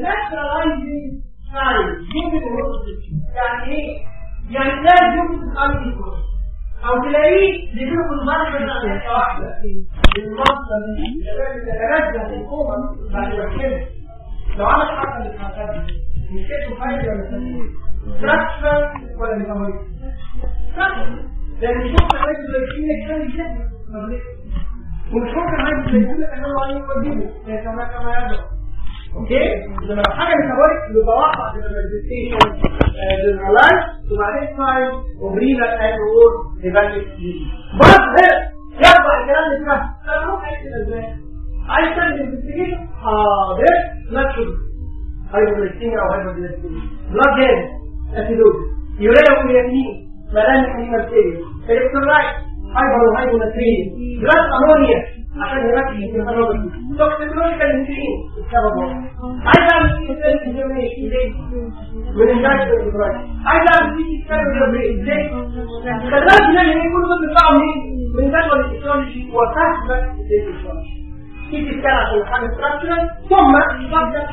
neutralizing sign يمكن يعني ايه؟ يعني لا يمكن تخلي او تلاقيه بيجيله المرض على حته واحده المرض يتنزل القوه بعد الكلمه لو عمل حركه للحركات دي مش كده فايده ولا فايده تراكشن ولا ميتابوليك تراكشن لان مش ممكن عايز الكلمه كان يجيبها ومش ممكن عايز الكلمه كان هو عايز يوديه كما كما يرجع اوكي لما لو حاجه ميتابوليك بتوقع في المانيفستيشن للرلايف وبعدين تايم وبرينا اند وور ديفلوب بس يطلع الكلام اللي فيه انا ممكن اكتب ازاي عايز تعمل انفستيجيشن حاضر لا تشوف هايبوغليكيميا او هايبوغليكيميا بلاد جاز اسيدوز يوريا وكرياتين ملامح هيماتيريا الكترولايت هايبر وهايبوناترين بلاد امونيا عشان يركز في الهيدروجين توكسيكولوجيكال انسولين السبب عايز اعمل انسولين ازاي من الناس عايز اعمل سي سكان ازاي خلاص ان اللي كل دول بيطلعوا منين من جدول التكنولوجي وفهم التكنولوجي سي سكان عشان حاجه ستراكشرال ثم يبدا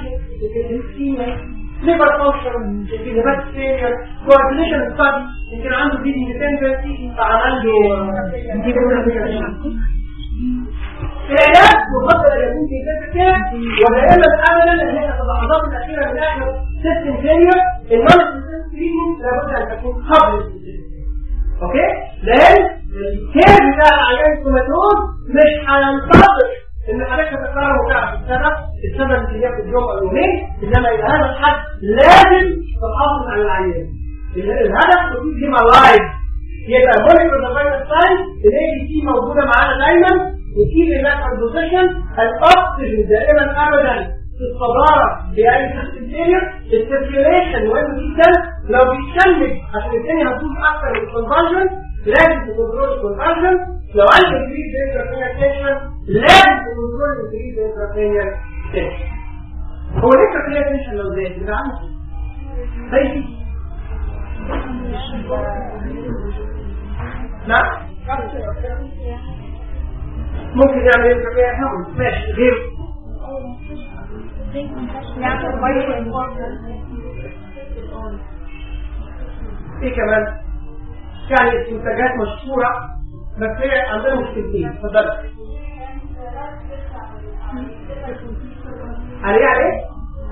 ليبر فانكشن كلمات فيلير كوردينيشن ستادي يمكن عنده دي اندبندنسي فعمل له العلاج مفضل ان يكون في كده ودائما ابدا ان هي في اللحظات الاخيره من اخر سيستم فيلير النون سكريننج لابد ان تكون قبل اوكي لان الكير بتاع العيان الكوماتوز مش هينتظر ان حضرتك تتكرر وتعرف السبب السبب اللي هي في اليوم او يومين انما الى هذا الحد لازم تحافظ على العيان الهدف تكون هيما لايف يبقى مونيتور ذا فايتال ساين الاي بي سي موجوده معانا دايما وكيف اللاكر بوزيشن الاكسجين دائما ابدا في الصدارة بأي سيستم فيلير السيركيوليشن مهم جدا لو بيتشنج عشان الدنيا هتدوس اكتر من الكونفرجن لازم تكنترول الكونفرجن لو عندك انكريز انترافينيال تنشن لازم تكنترول انكريز انترافينيال تنشن هو الانترافينيال تنشن لو زاد يبقى عامل زي نعم ممكن يعمل انترافينيال تنشن ماشي غير ايه كمان يعني منتجات مشهورة بس هي عندنا مشكلتين اتفضل عليه عليه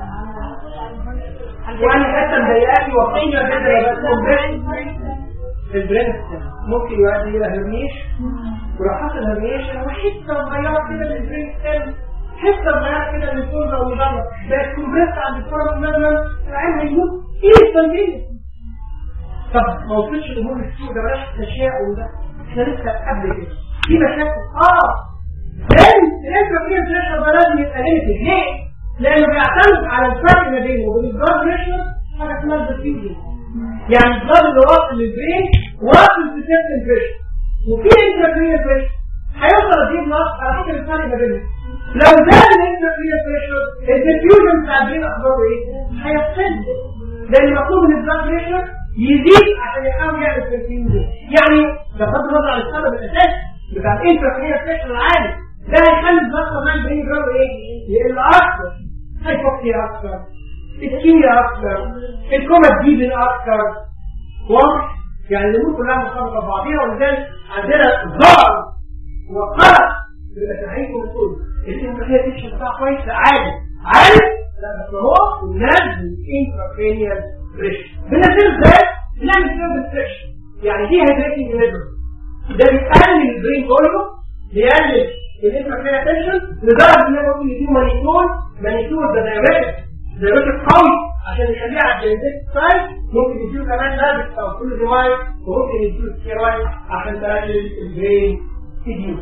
يعني حتى مضايقاكي وقتية جدا بس البرنس ممكن يؤدي الى هرنيش ولو حصل هرنيش انا حته صغيره كده من البرنس حته صغيره كده من الفرجه والمجرد بقت كومبريس عند الفرج مثلا العين هيموت ايه التنجيل طب ما وصلش الامور السوء ده بلاش تشاؤم ده احنا لسه قبل كده في مشاكل اه لان الانترا فيها بريشر ده لازم يبقى ليميتد ليه؟ لانه بيعتمد على الفرق ما بينه وبين البلاد بريشر حاجه اسمها الديفيوجن يعني البلاد اللي واصل للبرين واصل في سيستم بريشر وفي انترا فيها بريشر هيوصل لدي بلاد على حسب الفرق ما بينهم لو زاد الانترا فيها بريشر الديفيوجن بتاع البرين اخباره ايه؟ هيقل لان المطلوب من البلاد بريشر يزيد عشان يحاول يعمل تركيزه يعني بغض النظر عن السبب الاساسي بتاع الانترافينيا بريشر العالي ده هيخلي الضغط كمان بين جرام ايه؟ يقل اكتر هيفوكسيا اكتر الكيمياء اكتر الكوما تجيب اكتر واضح؟ يعني الامور كلها مرتبطه ببعضيها ولذلك عندنا ضرر وقلق بيبقى تعيين وصول الانترافينيا بريشر بتاعه كويس عالي عالي لا بس هو نازل الانترافينيا بريشر بنزل ازاي؟ بنعمل سيرفيس بريشر يعني دي هيدريتنج ليفر ده بيقلل البرين كله بيقلل الانترافيريا تنشن لدرجه ان ممكن يديه مانيتور مانيتور ده دايركت دايركت قوي عشان يخليه على الجنزيت سايد ممكن يديه كمان لابس او كل ديوايس وممكن يديه ستيرويد عشان تقلل البرين تديه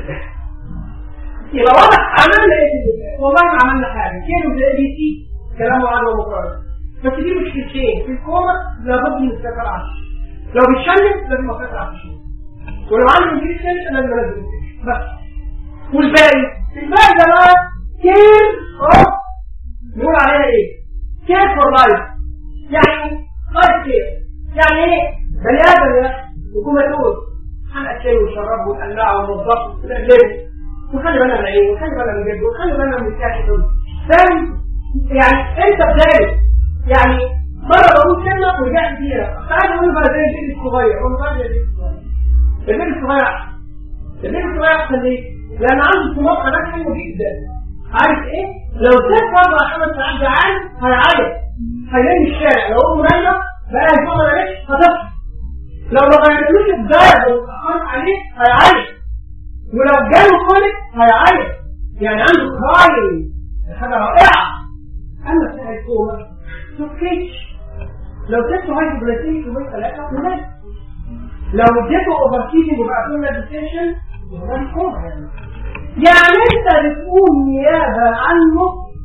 يبقى واضح عملنا ايه والله ما عملنا حاجه كانوا زي بي سي كلام عدم مقارنه بس دي مشكلتين في الكوما لابد من السفر عشر لو بيتشنج لازم اسافر عشر ولو عنده انفكشن لازم انزل بس والباقي الباقي ده بقى كير اوف نقول عليها ايه؟ كير فور لايف يعني لايف كير يعني ايه؟ بني ادم يا يكون مسؤول هنأكله ونشربه ونقلعه وننضفه ونقلبه وخلي بالنا من العين وخلي بالنا من جده وخلي بالنا من الكاشف فاهم؟ يعني انت بدايه يعني مره بقول كلمه ورجعت فيها تعالى نقول بقى زي البيبي الصغير هو بقى زي البيبي الصغير البيبي الصغير احسن البيبي الصغير احسن ليه؟ لان عنده طموح حاجات حلوه جدا عارف ايه؟ لو ساب اربع خمس ساعات جعان هيعيط هينام الشارع لو امه نايمه بقى هيفضل عليك هتصحى لو ما غيرتلوش الدايت واتاخرت عليه هيعيط ولو جاله خالق هيعيط يعني عنده كرايم حاجه رائعه اما بتاع الكوره سكتش لو اديته هايبوجلايسيميك يومين ثلاثه هناك لو اديته اوفر فيدنج وبقى فيه مديتيشن يبقى كوره يعني يعني انت بتقول نيابه عنه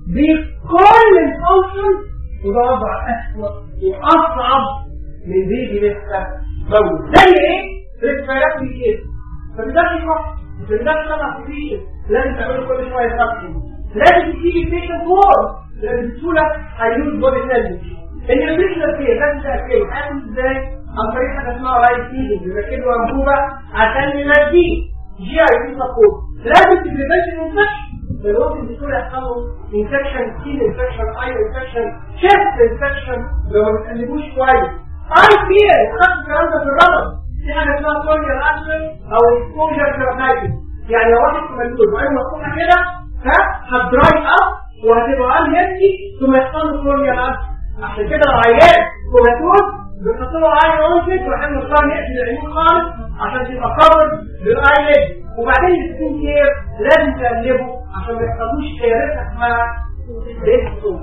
بكل الفانكشن وده وضع اسوء واصعب من بيبي لسه مولود زي ايه؟ ريسبيراتوري كيس فبدأت يخف فبدأت تطلع في لازم تعمله كل شويه سكشن لازم تيجي فيشن فور لازم بسهوله هيلوز بودي سيلز النيوتريشنال كير لازم تاكله هيعمل ازاي؟ عن طريق حاجه اسمها رايت فيدنج بيركبه انبوبه عشان يناديه جي اي بي سبورت لازم تبريفنشن انفكشن ممكن بسهوله يحصل له انفكشن سكين انفكشن اي انفكشن شيست انفكشن لو ما بتقلبوش كويس اي فير خدت الكلام ده في الرمض في حاجه اسمها كورنيال اشر او اكسبوجر كيراتايتس يعني لو واحد مجنون وعينه مفتوحه كده ها هتدراي اب وهتبقى ان هيلثي ثم يحصل له كورنيال اشر عشان كده العيان كوماتوز بنحط له عين اونشيت وعشان نختار نقفل العيون خالص عشان تبقى كفر بالاي ليد وبعدين السكين كير لازم تقلبه عشان ما يحصلوش كارثه اسمها ديستوم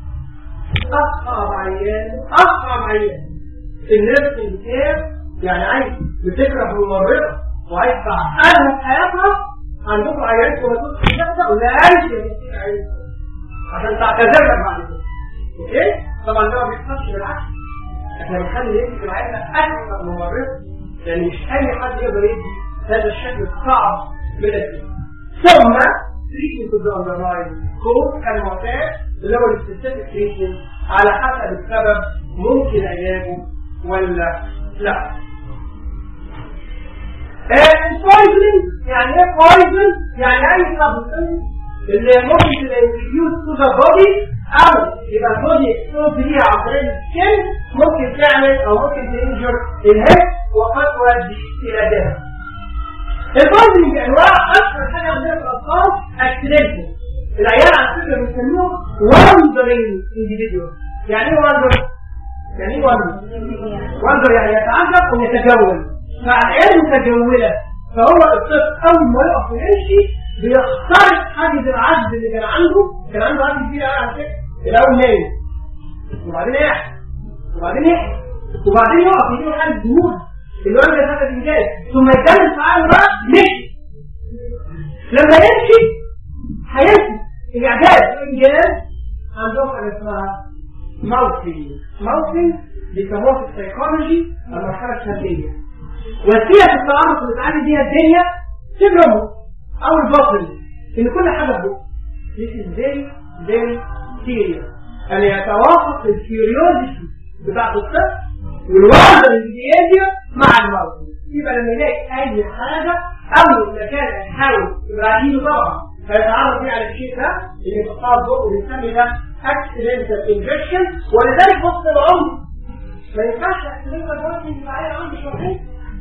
اصعب عيان اصعب عيان النيرسنج كير يعني عايز بتكره الممرضه وعايز تعقدها في حياتها عندكم عيال كوماتوز في الجسد ولا عايز عيان عشان تعتذر لك بعد كده اوكي طبعا ده ما بيحصلش بالعكس احنا بنخلي يمسك العيله اكثر ممرضه يعني مش اي حد يقدر يدي هذا الشكل الصعب من الدين ثم تريتمنت اوف ذا اندرلاين كود كالمعتاد اللي هو السبيسيفيك تريتمنت على حسب السبب ممكن علاجه ولا لا البويزن يعني ايه بويزن يعني اي سبستنس اللي ممكن تبقى انتريوز تو ذا بودي او يبقى البودي اكسبوز ليها عن طريق السكين ممكن تعمل او ممكن تنجر الهيد وقد تؤدي الى دم البويزنج انواع اشهر حاجه عندنا في الاطفال اكسيدنتال العيال على فكره بنسميهم واندرينج انديفيدوال يعني ايه واندر؟ يعني ايه واندر؟ واندر يعني يتعجب ويتجول فالعيال متجوله فهو الطفل اول ما يقف ويمشي بيخترق حاجز العجز اللي كان عنده كان عنده عجز كبير قوي على فكره الاول نايم وبعدين يحيى وبعدين يحيى وبعدين يقف يجيب حاجه جنود اللي هو ده فكره انجاز ثم يكمل في عقله بقى مشي لما يمشي هيمشي الاعجاز الانجاز عندهم حاجه اسمها ماوثينج ماوثينج بيسموها في السيكولوجي المرحله الشهريه وسيله التعرف اللي بتعدي بيها الدنيا تجربه او الباطل ان كل حاجه بقى This is very very serious ان يتوافق الكيوريوزيتي بتاعت الطفل والوعد البيهيفير مع الموت يبقى لما يلاقي اي حاجه اول مكان يحاول يراعيه طبعا فيتعرف فيه على الشيء ده اللي بيختار بقه وبنسمي ده accidental injection ولذلك وسط العمر ما ينفعش accidental injection يبقى عيل عنده شهرين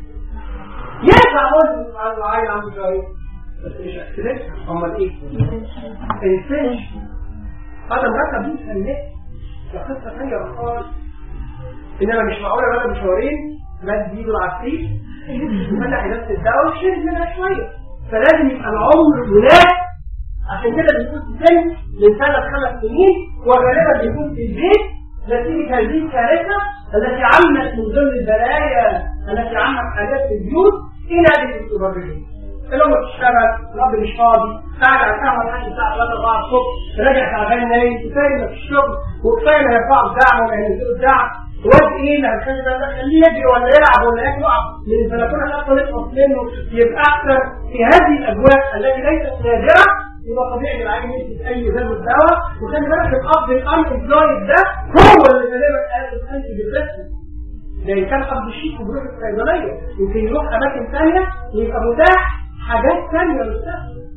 ينفع اقول على العيل عنده شهرين بس مش اكسلنت امال ايه الفيش هذا مركب دي سنة ده قصه ثانيه خالص انما مش معقوله بقى مشوارين مد ايده العفريت وفتح نفس الدواء وشرب منها شويه فلازم يبقى العمر مناسب عشان كده بيكون في سن من ثلاث خمس سنين وغالبا بيكون في البيت نتيجه هذه الكارثه التي عمت من ضمن البلايا التي عمت حاجات في البيوت الى هذه السوبرفيجن الام بتشتغل الاب مش فاضي قاعد على القهوه لحد الساعه 3 4 الصبح راجع تعبان نايم كفايه في الشغل وكفايه ما يرفعوا الدعم ولا ينزلوا الدعم واد ايه اللي هنخلي ده خليه يجري ولا يلعب ولا يقع من البلكونه حتى نخلص منه يبقى احسن في هذه الاجواء التي ليست نادره يبقى طبيعي العين يمسك اي ذنب الدواء وخلي بالك الاب الان امبلويد ده هو اللي غالبا قال الانتي ديبريسنت لان كان قبل الشيك وبيروح الصيدليه يمكن يروح اماكن ثانيه ويبقى متاح حاجات ثانيه للشخص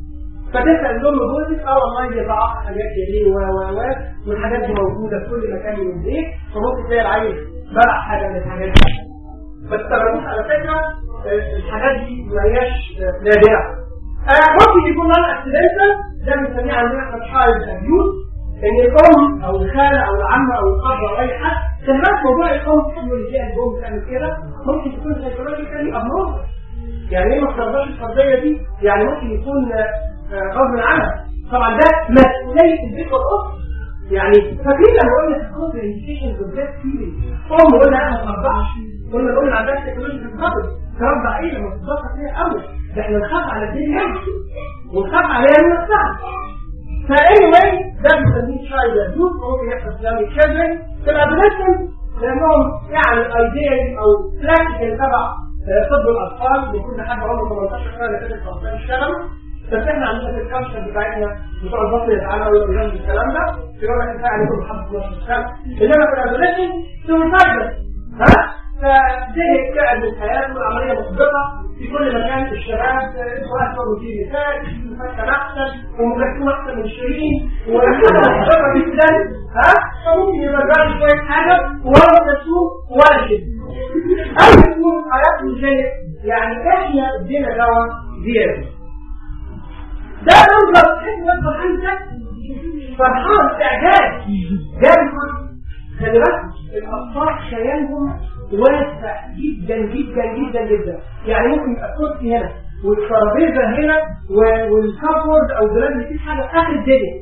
فتسال الام جوزك اه والله دي ضعف حاجات كده و و و والحاجات دي موجوده في كل مكان من البيت فممكن تلاقي العيل بلع حاجه من الحاجات دي ما تستغربوش على فكره الحاجات دي ما هياش نادره آه ممكن يكون نون اكسيدنتال ده بنسميه عندنا احنا تشايلد ابيوز ان الام او الخاله او العمه او الاب او اي حد خلي موضوع الام تحب اللي فيها الام بتعمل كده ممكن تكون سايكولوجيكالي ابنورمال يعني ايه ما ترضاش الفرضيه دي؟ يعني ممكن يكون غصب عنها طبعا ده مسؤوليه البيت والاسره يعني فاكرين لما قلنا في الكونتر انديكيشن بالذات فيلينج ام قلنا انا ما ترضعش قلنا قلنا عندها سايكولوجي في القبر ترضع ايه لما تتبسط فيها قوي ده احنا نخاف على الدنيا ونخاف عليها من نفسها فاني ده بنسميه شايلد ابيوز ممكن يحصل في الشيلدرن في الادolescent لانهم يعني ايديال او كلاسيكال تبع طب الاطفال بيكون حد عمره 18 سنه لكن الاطفال يشتغلوا بس احنا عندنا في الكالتشر بتاعتنا بتوع البطن يتعاملوا ويقولوا الكلام ده يقول لك انت يعني كل حد 12 سنه انما في الادolescent سوسايدر ها فزهق تعب من حياته العمليه محبطه في كل مكان في الشباب سواء كانوا في نساء مفكر احسن ومذاكرين احسن من شيرين ومحبطه جدا ها فممكن يبقى جرب شويه حاجه ولا تسوق ولا شيء او يكون حياته زي يعني احنا ادينا دواء زياده ده منظر تحس انت فرحان استعداد جاي خلي بالك الاطفال خيالهم واسع جدا جدا جدا جدا يعني ممكن يبقى الكرسي هنا والترابيزه هنا والكابورد او دولاب اللي فيه حاجه اخر الدنيا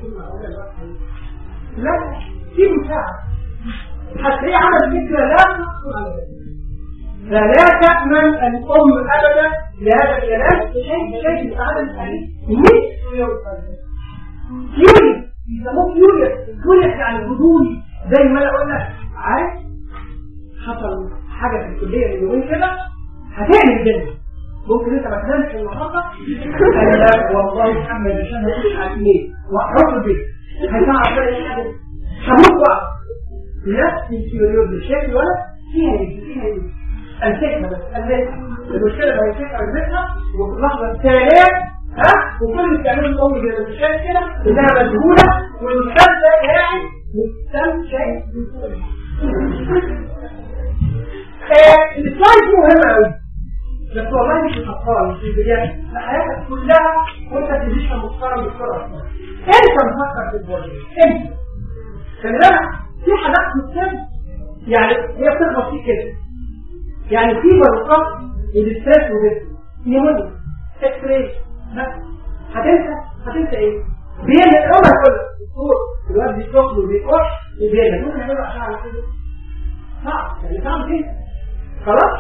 لا في مساعده هتلاقيه عمل فكره لا تخطر على بالك فلا تأمن الأم أبدا لهذا الكلام شيء شيء عمل عليه مش يوري يسموه يوري يوري يعني فضولي زي ما انا اقول لك عارف حصل حاجه في الكليه من يومين كده هتعمل كده ممكن انت ما تنامش النهارده انا لا والله محمد عشان هخش على الاثنين واروح البيت هيطلع على حاجه هموت بقى نفس السيريوز الشكل ولا فيها ايه فيها ايه الفكره بس الفكره المشكله لو الفكره الفكره وفي اللحظه الثانيه ها وكل اللي بتعمله الام كده مش شايف كده انها مجهوله والانسان ده قاعد مستمتع السلايد دي مهمه قوي بس والله مش الاطفال مش البدايه حياتك كلها وانت بتعيشها مقارنه بالصوره انت مفكر في البودي انت خلي بالك في حاجات في السن يعني هي بتخبط فيك كده يعني في برقات الاستريس وده نيمونيا اكس راي هتنسى هتنسى ايه؟ بيعمل اول كله الدكتور الواد بيسخن وبيكح وبيعمل ممكن يعملوا عشان على كده صعب يعني صعب كده خلاص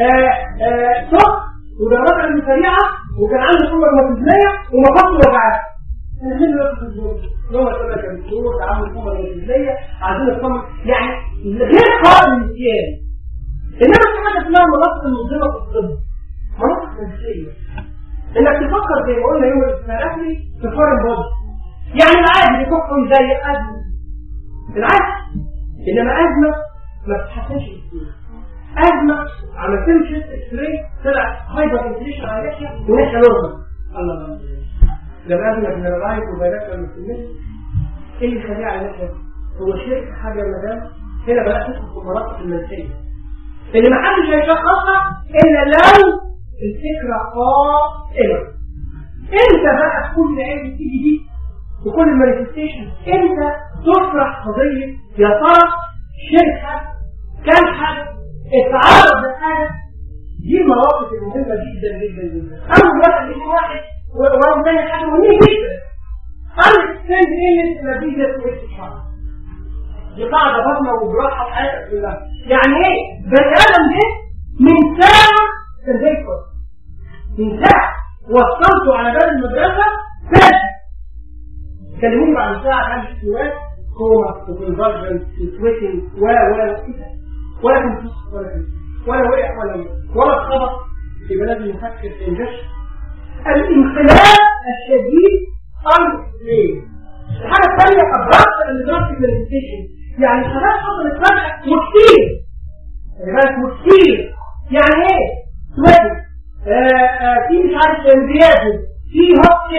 سخن ودرجات عنده سريعه وكان عنده سوبر موتيزميه ومفاصله وجعاه انا مين اللي ياخد الدور؟ يوم تقول لك يا دكتور ده عامل سوبر موتيزميه عايزين نطمن يعني غير قابل للنسيان انما في حاجه اسمها مناطق المنظمه في الطب مناطق نفسيه انك تفكر زي ما قلنا يوم الاسماعيلي في فورن بودي يعني العادي بيفكر زي ازمه العادي انما ازمه ما بتتحسنش بسهوله ازمه عملت له شيست اكس راي طلع هايبر انفليشن على اللحيه ونحيا نورمال الله الله ده الازمه جنرالايز وفيروس من النص ايه اللي يخليه على اللحيه هو شرك حاجه يا مدام هنا بقى تدخل في المناطق المنسيه اللي ما حدش هيشخصها الا لو الفكرة قائمة انت بقى كل العلم تيجي دي وكل المانيفستيشن انت تطرح قضية يا ترى شركة كم حد اتعرض لحاجة دي المواقف المهمة جدا جدا جدا أول واحد يجي واحد ورغم ثاني حاجة مهمة جدا understand illness نتيجة الاستشعار دي قاعدة بطنة وجراحة في حياتك كلها يعني ايه؟ بني آدم ده من ساعة كان زي الفل من ساعة وصلته على باب المدرسة فجأة كلموني بعد ساعة عن احتواء كوما وكونفرجن وسويتنج ولا ولا ولا كان فصل ولا كان ولا وقع ولا وقع ولا اتخبط في بلد المفكر في انجاش الانقلاب الشديد امر ليه الحاجة الثانية أبرزت النظام المانيفستيشن يعني حاجات حصلت فجأة وكتير خلي بالك وكتير يعني ايه؟ سويتنج في مش عارف امتيازه في هوبسن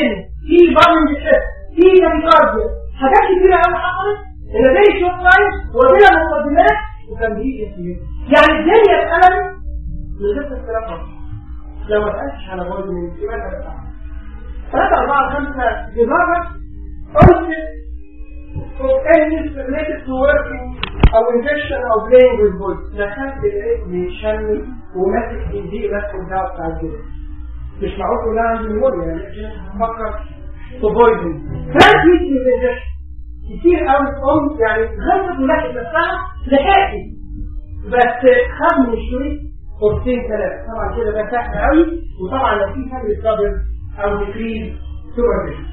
في بارمنج في تاكيكارديا حاجات كتيره قوي حصلت النتائج شوت لاين وبلا مقدمات وكان بيجي يعني الدنيا اتقلبت من غير الكلام لو ما سالتش على بعد من يبقى انت ثلاثة أربعة خمسة جزارة قلت of any related to working أو injection أو playing with boys دخلت لقيت بيشمي وماسك ايديه ماسك الدواء بتاع الجسم مش معقول كلها عندي ميموريا يعني بفكر في بويزن كان في الانجكشن كتير قوي ام يعني غلطت ولحقت نفسها لحقت بس خد من شويه قرصين ثلاثه طبعا كده ده سهل قوي وطبعا لو في حاجه صبر او تكريم سوبر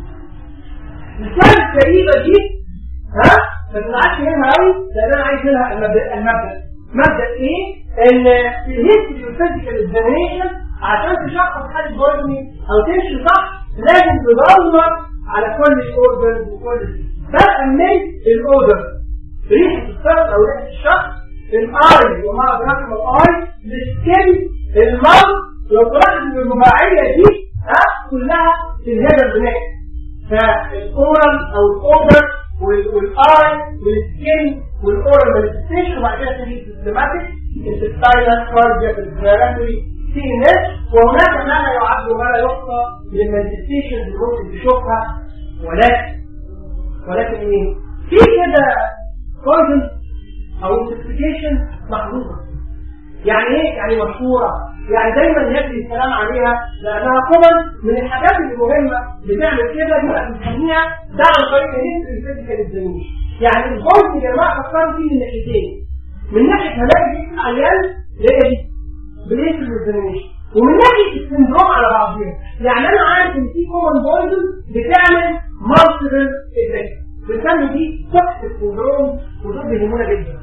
السنة الكريمة دي ها ما تزعلش منها قوي لان انا عايز منها المبدا المبدا مبدا ايه؟ ان الهيستوري والفيزيكال اكزامينشن عشان تشخص حاله بوزني او تمشي صح لازم تدور على كل الاوردرز وكل بدءا من الاوردر ريحه الشخص او ريحه الشخص الاي وما ادراك ما الاي السكن المرض لو طلعت من الرباعيه دي ها كلها في الهيدر بناء فالاورال او الاوردر والاي والسكن والاورال مانيفستيشن وبعد كده تيجي السيستماتيك الستايلر كاردياك الفيرامري سي ان اس وهناك ما لا يعد وما لا يحصى من المانيفستيشن اللي ممكن تشوفها ولكن ولكن ايه؟ في كده كوزن او انتربريتيشن محظوظه يعني ايه؟ يعني مشهوره يعني دايما يجري الكلام عليها لانها كومن من الحاجات اللي مهمه بتعمل كده بيبقى بنسميها ده عن طريق الهيستوري فيزيكال اكزامينشن يعني الجزء يا جماعه فكروا فيه من ناحيتين من ناحيه هلاقي دي عيان هي دي بالهيستوري اكزامينشن ومن ناحيه السندروم على بعضها يعني انا عارف ان في كومن بويزن بتعمل مالتيبل افكت بنسمي دي توكسيك سندروم ودول بيهمونا جدا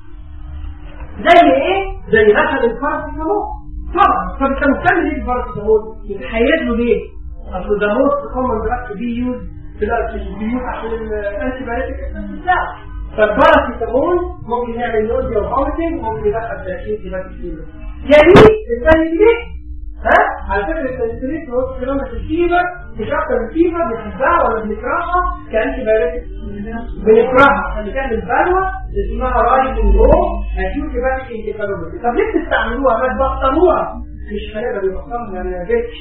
زي ايه؟ زي مثلا الباراسيتامول طبعا طب انت مستني ليه الباراسيتامول؟ يتحيز له ليه؟ اصل ده موست كومن دراج بي يوز في البيوت عشان الانتي بايوتيك بتاعه فالباراسيتامول ممكن يعمل نوزيا وفوميتنج ممكن يدخل 30 كيلو كيلو يعني الثاني ليه؟ ها على فكره التنسيليت هو كلام في الفيبر مش اكتر من الفيبر بنحبها ولا بنكرهها كانتي بايوتيك بنكرهها عشان تعمل بلوى اسمها رايزنج رو اكيوت بايوتيك انتيكالوبيتي طب ليه بتستعملوها ما تبطلوها مش هنقدر نبطلها يعني ما جاتش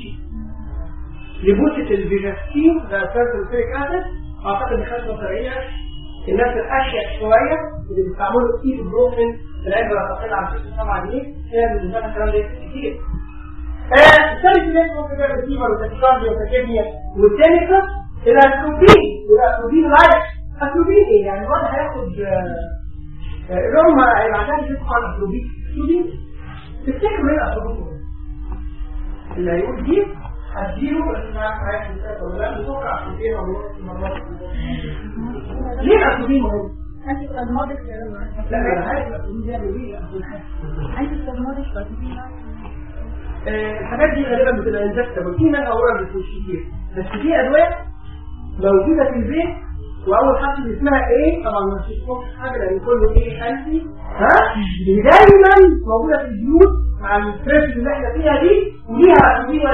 لبوسة الفيجاستين ده اساس الفيك اسيد اعتقد خدمه سريعه الناس الاشيك شويه اللي بيستعملوا كتير بروفين العلبه لا تقل عن 6 7 جنيه هي بالنسبه لنا الكلام ده كتير الثالث اللي ممكن يعمل فيبر وتكشارديا وتكيميا والتانيكا الاتروبين والاتروبين لايك اتروبين ايه يعني الواحد هياخد الام هيبعتها لي تدخل على اتروبين اتروبين تفتكروا ايه الاتروبين اللي هيقول دي هديله بس مش عارف هياخد كذا ولا لا بتوقع عشان كده مرات ليه الاتروبين مهم؟ انت الماضي لا انا عايز الاتروبين بيعمل ايه؟ انت الماضي الحاجات دي غالبا بتبقى انجكتبل في منها اورال مش كتير بس في ادويه موجوده في البيت واول حاجه اللي اسمها ايه طبعا ما فيش حاجه لان كله ايه انتي ها دايما موجوده في البيوت مع الستريس اللي احنا فيها دي وليها وليها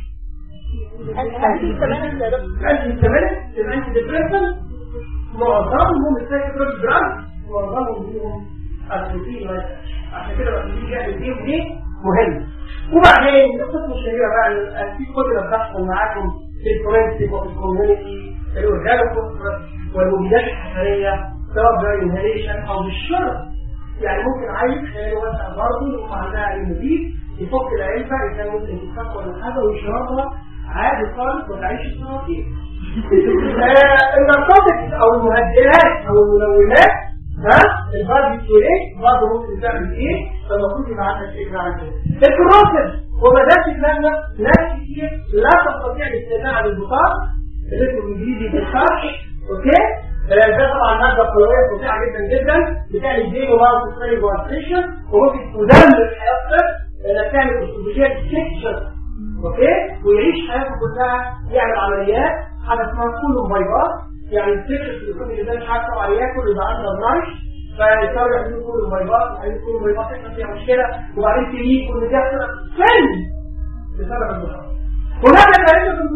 انت كمان الانتي ستامينك الانتي ديبريسن معظمهم السايكوتروبيك دراج معظمهم فيهم الروتين عشان كده بقى بيجي يعمل ايه وليه مهم وبعدين القسم الشهيرة بقى في كتب بتحصل معاكم في الفورنسيك وفي الكوميونتي الاورجانو والمبيدات الحشرية سواء بالانهاليشن او بالشرب يعني ممكن عيل خياله واسع برضه يقوم عندها المبيد يفك العلبة إذا كان ممكن تتفك ولا حاجة ويشربها عادي خالص وتعيش السنوات النركوتكس او المهدئات او المنونات ها البادي ايه برضه ممكن تعمل ايه فالمفروض يبقى عندك فكره عن كده الكروسن وما دامش دماغنا ناس كتير لا تستطيع الاستغناء عن البطاق الاسم الانجليزي بالخرش اوكي ده طبعا ماده قلويه فظيعه جدا جدا بتعمل دينو ماوس ستريج والتريشن وممكن تدمر حياتك انك تعمل استراتيجيه تكشر اوكي ويعيش حياته كلها يعمل عمليات حاجه اسمها كولوم بايباس يعني الفكر في الكون اللي ده مش عارف طبعا ياكل يبقى عنده نايش فيضطر يعملوا كل البيضات وبعدين كل البيضات يحصل فيها مشكله وبعدين تليك وان ده يحصل فن بسبب البطاقه هناك كلمه في البطاقه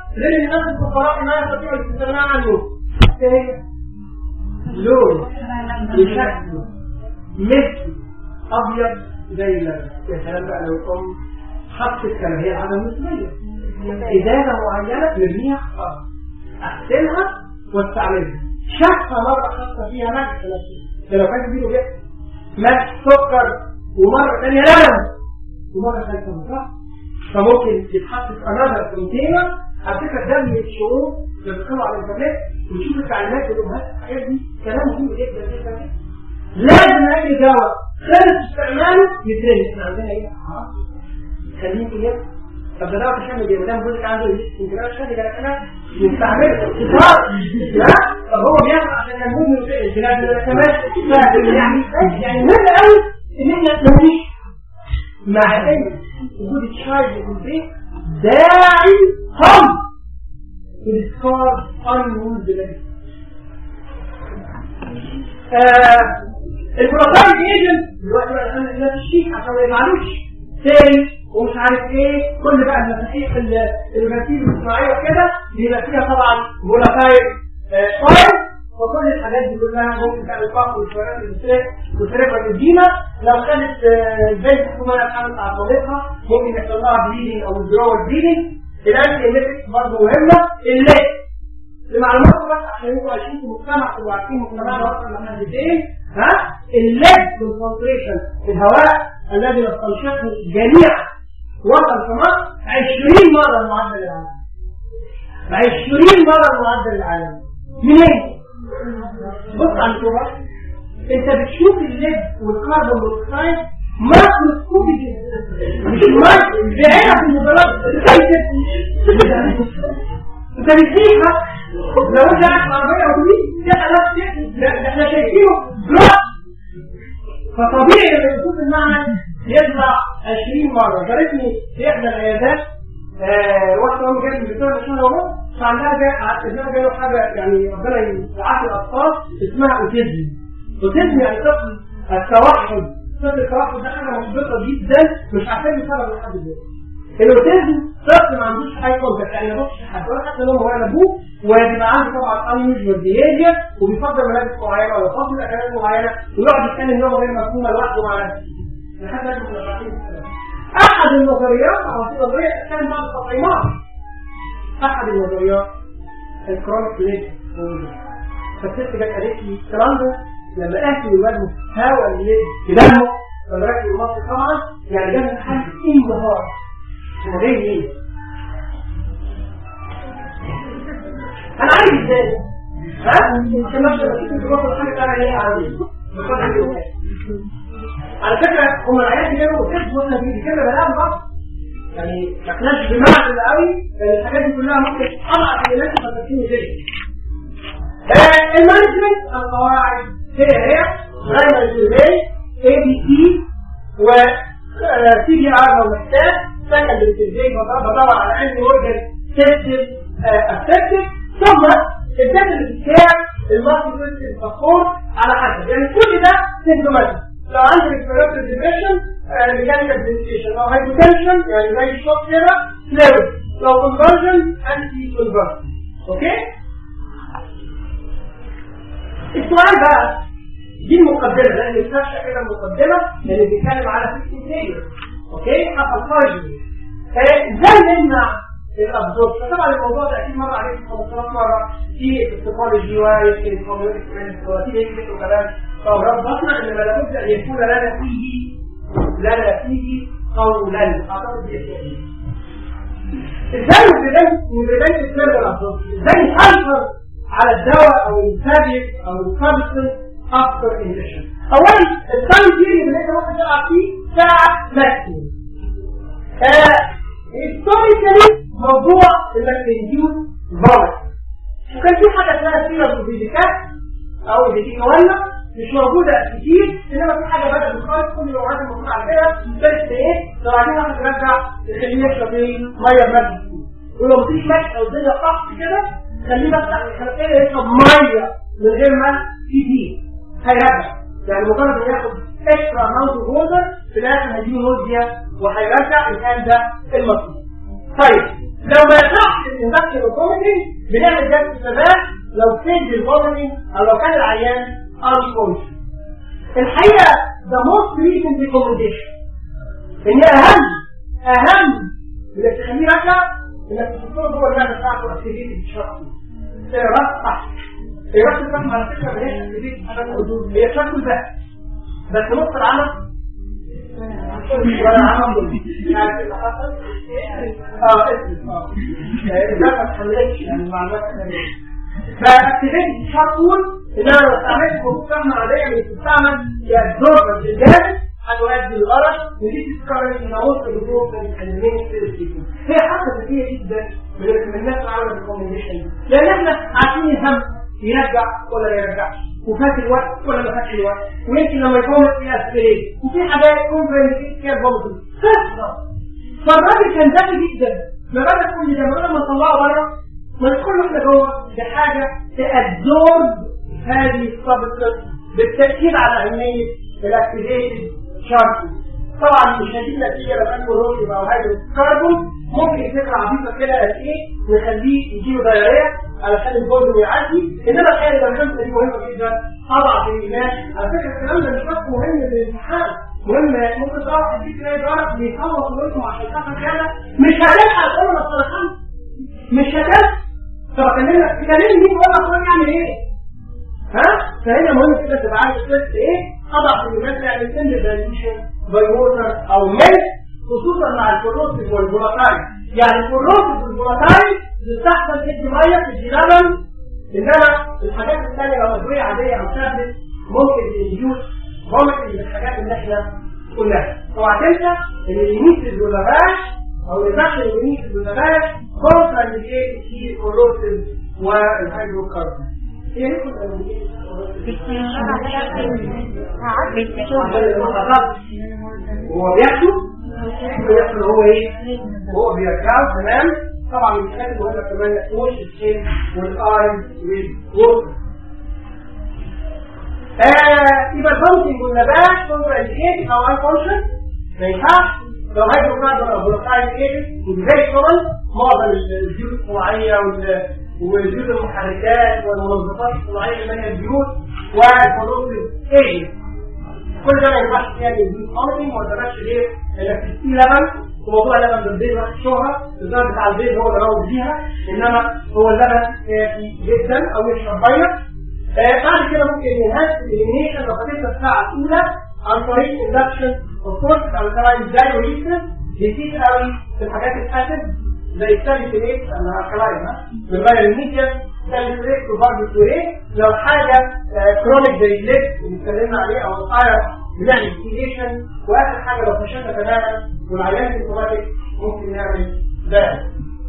غير الناس الفقراء ما يستطيعوا الاستغناء عنه ايه لون وشكله مثل ابيض زي اللبن يا سلام بقى لو الام حطت كراهيه على المثليه ازازه معينه نرميها خلاص اغسلها واستعملها شفه مره خاصه فيها ملح ده لو كان بيده بيحصل ملح سكر ومره ثانيه لبن ومره ثالثه مطرح فممكن تتحط في انذر كونتينر على فكره ده من الشعور اللي بتدخلوا على الانترنت وتشوف التعليمات والامهات الحاجات دي كلام مهم جدا جدا جدا لازم اي دواء خلص استعماله يترمي احنا عندنا ايه؟ خليه ايه؟ طب ده دواء تشمل ايه؟ مدام جوزك عنده يمكن انا شهد كده انا يستعمله اتصال لا طب هو بياخد عشان كان مهم الكلام ده كمان يعني يعني مهم قوي ان احنا نعيش مع ان وجود الشايب في البيت داعي هم للإسكار unused level. البروتايد ايجنت دلوقتي بقى انا الناس الشيك عشان ما يزعلوش تاني ومش عارف ايه كل بقى المساحيق الروماتيز الصناعيه وكده بيبقى فيها طبعا فولاتايل فايل وكل الحاجات دي كلها ممكن تعمل فقر والفراغ والفراغ الديمة لو كانت زي الحكومة كانت عطلتها ممكن يحصل لها بليدنج او الجروال بليدنج الانتي ايميتكس برضه مهمة الليل لمعلوماتكم بس عشان انتوا عايشين في مجتمع تبقوا عارفين مجتمعنا اصلا لما الاثنين ها الليد كونسنتريشن في الهواء الذي نستنشقه جميعا وصل في مصر 20 مرة معدل العالم 20 مرة معدل العالم منين؟ بص على الكبار انت بتشوف الليد والكربون موnoxide ماكروسكوبي جدا مش مايكرو بعينك في المدرات انت بتشوفها لو انت قاعد في العربيه ودي ده خلاص احنا شايفينه بلوك فطبيعي لما يكون المعمل يطلع 20 مره جارتني في احدى العيادات واحده ام جت من بتوع شهر ونص فعندها ابنها جاله حاجه يعني ربنا يعافي الاطفال اسمها اوتيزم اوتيزم يعني طفل التوحد طفل التوحد ده حاجه محبطه جدا مش عارفين السبب لحد دلوقتي الاوتيزم طفل ما عندوش اي كونتاكت يعني ما بصش حد ولا حتى لو هو انا ابوه ويبقى عنده طبعا انيوجوال بيهيفير وبيفضل ملابس معينه ويفضل اكلات معينه ويقعد يتكلم لغه غير مفهومه لوحده مع نفسه لحد ما يكون احد النظريات او في نظريه كان بعض التطعيمات احد النظريات الكرونيك ليج فالست جت قالت لي الكلام ده لما اهلي وولده هاوى الليل في دمه فالراجل المصري طبعا يعني جاب حاجه انبهار هو جاي ليه؟ انا عارف ازاي ها؟ انت مش بتشوف الوقت حاجه تعمل ايه عندي على فكره هم العيال بيعملوا كده واحنا بنتكلم بلاها بقى يعني ما كناش بمعنى قوي لان الحاجات دي كلها ممكن تطلع في الناس فتكون زي المانجمنت القواعد هي هي غير الزباي اي بي سي و سي بي ار لو محتاج سكند الزباي بدور على انهي اورجن سيستم افكتيف ثم الداتا بتاع المالتي سيستم سبورت على حسب يعني كل ده سيمتوماتيك لو عندك ريسبيراتوري ديبريشن ميكانيكال فنتيشن لو هايبوتنشن يعني زي الشوك كده فلويد لو كونفرجن انتي كونفرجن اوكي السؤال بقى دي المقدمه لان الفرشه كده المقدمه اللي بيتكلم على فيكس فيلير اوكي حصل خارج ازاي نمنع الابزوربشن طبعا الموضوع ده اكيد مر عليكم 15 مره في السيكولوجي ويمكن الكوميونتي وفي يمكن وكلام فربطنا ان لابد ان يكون لنا فيه لنا فيه قولا اعتقد دي ازاي من بدايه السيرفر الابزوربشن ازاي نحصل على الدواء او الفابيك او السبستنس افتر انجكشن اولا التايم بيريد اللي انت ممكن تلعب فيه ساعه ماكسيموم هيستوريكالي موضوع انك تنجيوز فايروس وكان في حاجه اسمها سيرم فيزيكات او فيزيكا مش موجوده كتير انما في حاجه بدات خالص كل الوعات المفروض عندنا بس ايه لو عايزين واحد يرجع يخليه يشرب ايه ميه بمد ولو مفيش مشي او الدنيا قحط كده خليه بس ايه يشرب ميه من غير ما يجي هيرجع يعني مجرد ما ياخد اكسترا اماونت اوف ووتر في الاخر هيجيله نوزيا وهيرجع ان كان ده المطلوب طيب لو ما يقعش الانفكشن والكوميتنج بنعمل جلسه ثبات لو سيد الفوميتنج او لو كان العيان unconscious الحقيقه ده most recent recommendation ان اهم اهم انك تخليه ركع انك تحطه جوه المعده بتاعته اكتيفيتي الشخصي راس صح هي راس الفهم على فكره ما هيش اكتيفيتي هي شكل بس بس نص العمل ولا عمل يعني اللي حصل اه اسم اه ده ما تخليش يعني المعلومات فاكتيفيتي شرط ان انا لو استعملت مستعمل عاديه اللي بتستعمل كابزوربر بالجانب هتؤدي للغرض ودي تذكر ان وصل لجروب المين هي حاجه ذكيه جدا من الناس اللي عملت الكومبينيشن لان احنا عارفين الهم يرجع ولا ما يرجعش وفات الوقت ولا ما فاتش الوقت ويمكن لما يكون في اسبرين وفي حاجات كونفرنس كير بومبل قصه فالراجل كان ذكي جدا ما بالك كل ده لما نطلعه بره ما ندخل احنا جوه بحاجه تأبزورب هذه السبستنس بالتاكيد على اهميه الاكتيفيتد شارب طبعا مش هجيب نتيجه لو كان كلوريوم او هيدروكربون ممكن فكره عبيطه كده قد ايه نخليه يجيله دايريه علشان الجزء يعدي انما الحقيقه الجزء دي مهمه جدا اضعف الايمان على فكره الكلام ده مش بس مهم للامتحان مهم ممكن تعرف تجيب تلاقي درجه بيخلص منكم عشان تاخد كده مش هتلحق تقول له اصل مش هتلحق طب اكلمك تكلمني مين ولا اقول يعمل ايه؟ ها؟ فهنا مهم كده تبقى عارف الست ايه؟ اضعف الايمان يعني سن دايليشن باي ووتر او ميلك خصوصا مع الكلوسيس والفولاتايل يعني الكلوسيس والفولاتايل يستحسن تدي ميه تدي لبن انما الحاجات الثانيه لو ادويه عاديه او تابلت ممكن تديوس فوميت من الحاجات اللي احنا قلناها اوعى تنسى ان الميسيس والنباش او الريدكشن الميسيس والنباش كونترا انديكيت في الكلوسيس والهيدروكربون هي هو بياخده بياخده هو ايه هو بيرجعه تمام طبعا من الحاجات المهمه كمان يحوش السن والاي والوتر يبقى الفانكشن والنبات كونترا انديكيت او ان فانكشن ما ينفعش لو هيدروكربون او بروتايل ايه زي كمان معظم الزيوت الصناعيه وزيوت المحركات والمنظفات الصناعيه اللي هي البيوت والفلوس ايه كل ده ما ينفعش فيها البيوت خالص وما تبقاش ليه انك تسقي لبن وموضوع اللبن بالبيض راح شهرة الزرع بتاع البيض هو اللي روج بيها انما هو اللبن كافي جدا او يشرب ميه آه بعد كده ممكن ينهاز الاليمينيشن لو خدتها الساعه الاولى عن طريق اندكشن اوف او كمان زي ريسن بيفيد قوي في الحاجات الاسيد زي الساليسيليت انا كلاين من غير الميديا ساليسيليت وباربيتوريت لو حاجه كرونيك زي الليد اللي اتكلمنا عليه او الاير بنعمل كيليشن واخر حاجه لو فشلنا تماما والعيان سيمتوماتيك ممكن نعمل ده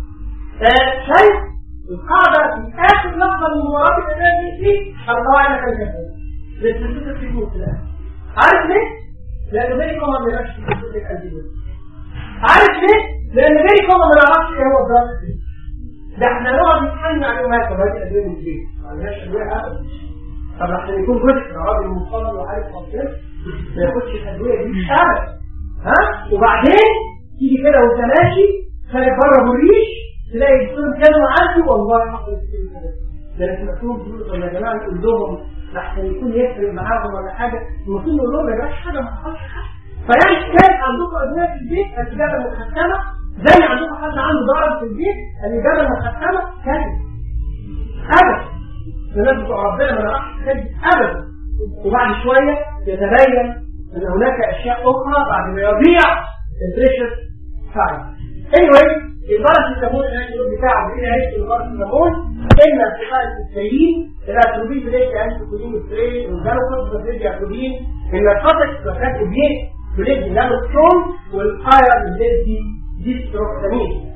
شايف القاعده في اخر لحظه من مباراه الاداء دي القواعد كان كده للسلسله في النص عارف ليه؟ لانه زي كوما ما يبقاش في سلسله الانتيبيوتيك عارف ليه؟ لان غير كوما ما نعرفش ايه هو الدراج ده احنا نقعد نتحنى معلومات طب هذه ادويه من البيت ما عندناش ادويه ابدا طب عشان يكون جزء راجل مصاب وعارف خطير ما ياخدش الادويه دي ابدا ها وبعدين تيجي كده وانت ماشي خارج بره بالريش تلاقي الدكتور كانوا عندي والله حصل كده ده احنا مكتوب تقول يا جماعه نقول لهم لحسن يكون يفرق معاهم ولا حاجه المفروض نقول لهم يا جماعه حاجه ما حصلش حاجه فيعني كان عندكم ادويه في البيت الإجابة المحكمة زي عندكم حد عنده ضرر في البيت الإجابة المحكمة كذب أبدا الناس بتوع ربنا ما نعرفش كذب أبدا وبعد شوية يتبين أن هناك أشياء أخرى بعد ما يضيع البريشر فايل anyway البارس السمون الانتيبيوت بتاعه ايه عيش البارس السمون اما ارتفاع السيين الاتروبين بليجي انتيكولين سترين والجالوكوس بليجي اتروبين النرقاتك بخاف بيه بليجي جالوكترون والايرن بليجي ديستروكتامين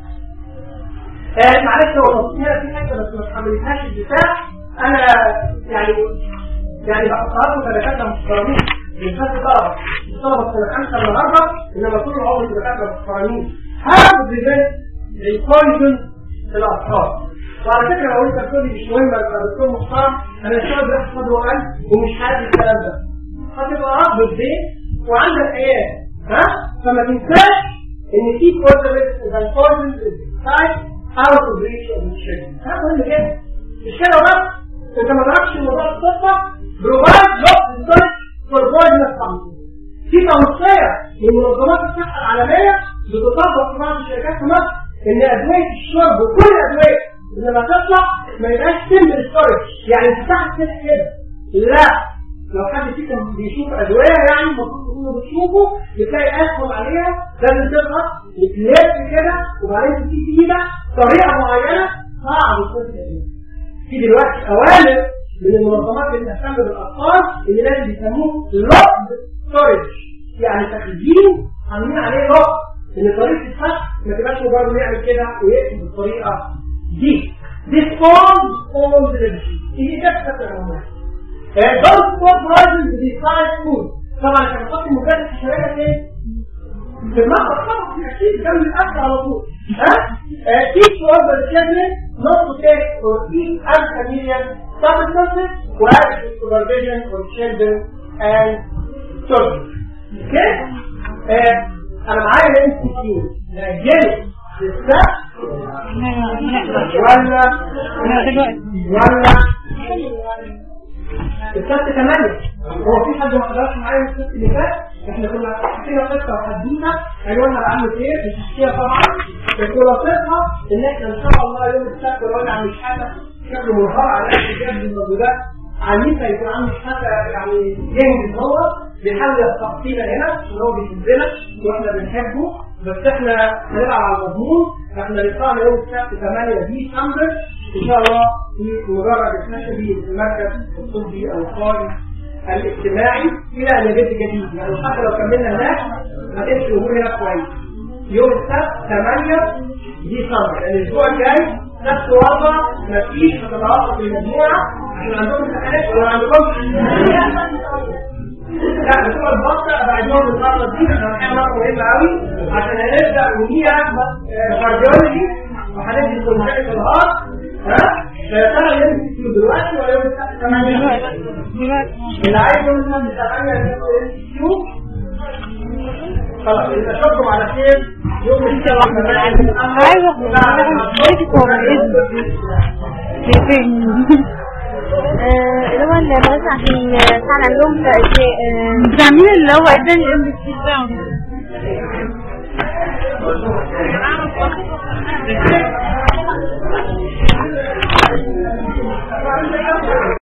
آه معلش هو نصيحة في حاجة بس ما تحملتهاش الدفاع انا يعني يعني بحطها لكم دكاتره محترمين مش بس طلبه الطلبه سنه خمسه النهارده انما طول العمر دكاتره محترمين هاو بريفنت البويزن في الاطفال وعلى فكره لو انت بتقول لي مش مهم ابقى دكتور محترم انا الشغل ده صدره قلب ومش عارف الكلام ده هتبقى رب البيت وعندك عيال ها فما تنساش ان في بويزن البويزن side out of reach of the children ده مهم جدا مش كده بس انت ما تعرفش الموضوع الصدفه provide job research for poisonous companies في توصيه من منظمات الصحه العالميه بتطبق في بعض الشركات في مصر ان ادويه الشرب وكل الادويه اللي لما تطلع ما يبقاش سمبل ستورج يعني تفتح كده كده لا لو حد فيكم بيشوف ادويه يعني المفروض تكونوا بتشوفوا بتلاقي اسهم عليها لازم تضغط وتلف كده وبعدين تبتدي كده طريقه معينه صعب تكون الادويه في دلوقتي اوامر من المنظمات اللي بتهتم بالاطفال اللي لازم يسموه لوك ستورج يعني تخزين عاملين عليه لوك ان طريقه الفتح ما تبقاش مجرد يعمل كده ويقفل بالطريقه دي This forms all the energy. دي كانت العمومات. Don't stop rising to decide food. طبعا كان بحط مجرد حشرات ايه؟ في المطبخ طبعا في اكيد جنب الاكل على طول. ها؟ Teach to other children not to take or eat unfamiliar substances while in supervision for children and children. اوكي؟ انا معايا ام سي كيو. نأجله للسبت ولا ولا السبت ثمانية هو في حد ما حضرش معايا السبت اللي فات احنا كنا حكينا قصة وحدينا عنوانها العام خير مش هحكيها طبعا بس خلاصتها ان احنا ان شاء الله يوم السبت لو انا مش حاجة شكل مرهق على الاحتجاج بالموجودات عنيفة يكون عنده حاجة يعني جنج هو بيحاول يستقصينا هنا ان هو بيحبنا واحنا بنحبه بس احنا هنلعب على المضمون احنا لقاءنا يوم السبت 8 ديسمبر ان شاء الله في مجرد الخشبي في المركز الطبي القاري الاجتماعي الى ان يجد جديد يعني حتى لو كملنا هناك هتمشي الامور هنا كويس يوم السبت 8 ديسمبر يعني الاسبوع الجاي نفس الوضع مفيش تتوقف المجموعه عشان عندهم امتحانات ولا عندكم لا بتوع البطة بعد يوم الفترة دي احنا هنعمل نقطة مهمة قوي عشان هنبدأ ونيها كارديولوجي وهندي كونتاكت الهارت ها فيا ترى يوم السيو دلوقتي ولا يوم السبت 8 دلوقتي اللي عايز يوم السبت 8 يوم السيو خلاص يبقى اشوفكم على خير يوم السبت عايزة اللي هو المدرسة عشان فعلا عندهم بتعملي اللي هو اداني الام بي سي بتاعه